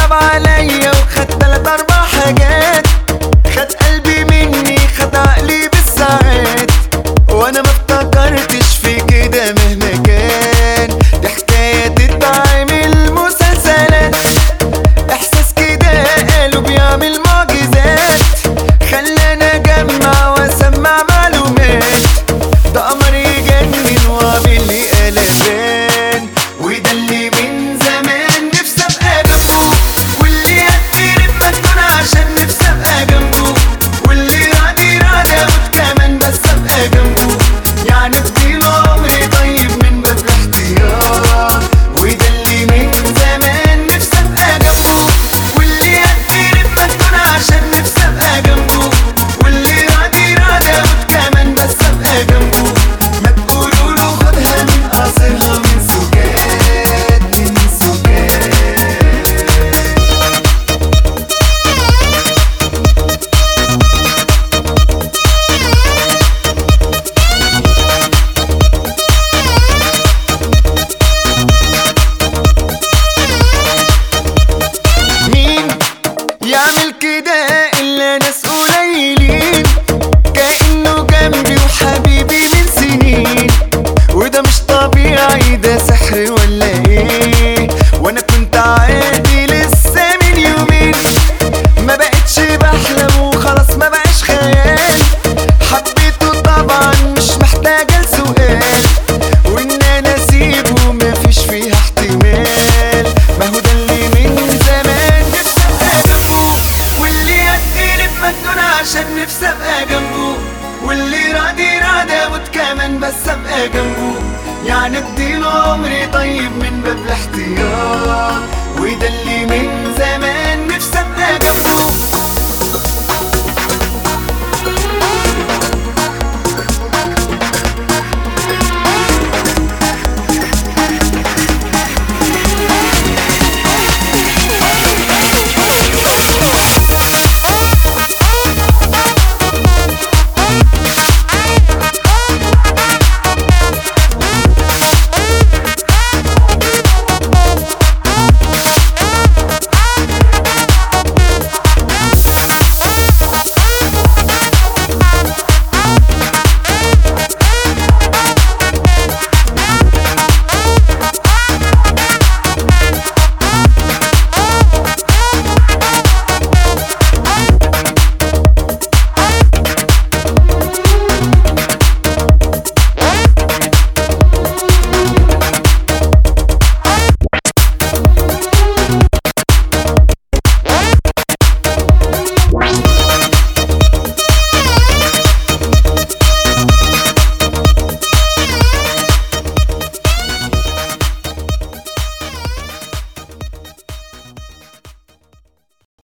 صعب عليا وخد تلات اربع حاجات خد قلبي مني خد عقلي بالساعات وانا ما افتكرتش في كده مهما كان دي حكاية تتعمل مسلسلات احساس كده قالوا بيعمل معجزات خلاني اجمع واسمع معلومات ده قمر يجنن وعامل لي قلبان وده اللي من زمان نفسي ابقى جنبه واللي هتقلب مجنون عشان نفسي ابقى جنبه واللي راضي راضي اموت كمان بس ابقى جنبه يعني طول عمري طيب من باب الاحتياط وده اللي من زمان نفسي ابقى جنبه واللي هتقلب مجنون عشان نفسي ابقى جنبه واللي راضي راضي اموت كمان بس ابقى جنبه ما تقولوا له خدها من قصرها من سكات من سكات مين يعمل كده إلا ناس قليلين كأنه جنبي وحبيبي من سنين وده مش طبيعي ده سحر ولا ايه وانا كنت عادي لسه من يومين ما بقتش بحلم وخلاص ما بقاش خيال حبيته طبعا مش محتاجة لسؤال وان انا اسيبه مفيش فيها احتمال ما هو ده اللي من زمان نفسي ابقى جنبه واللي هتقلب مجنون عشان نفسي ابقى جنبه واللي راضي راضي اموت كمان بس ابقى جنبه يعني اديله عمري طيب من باب الاحتياط وده اللي من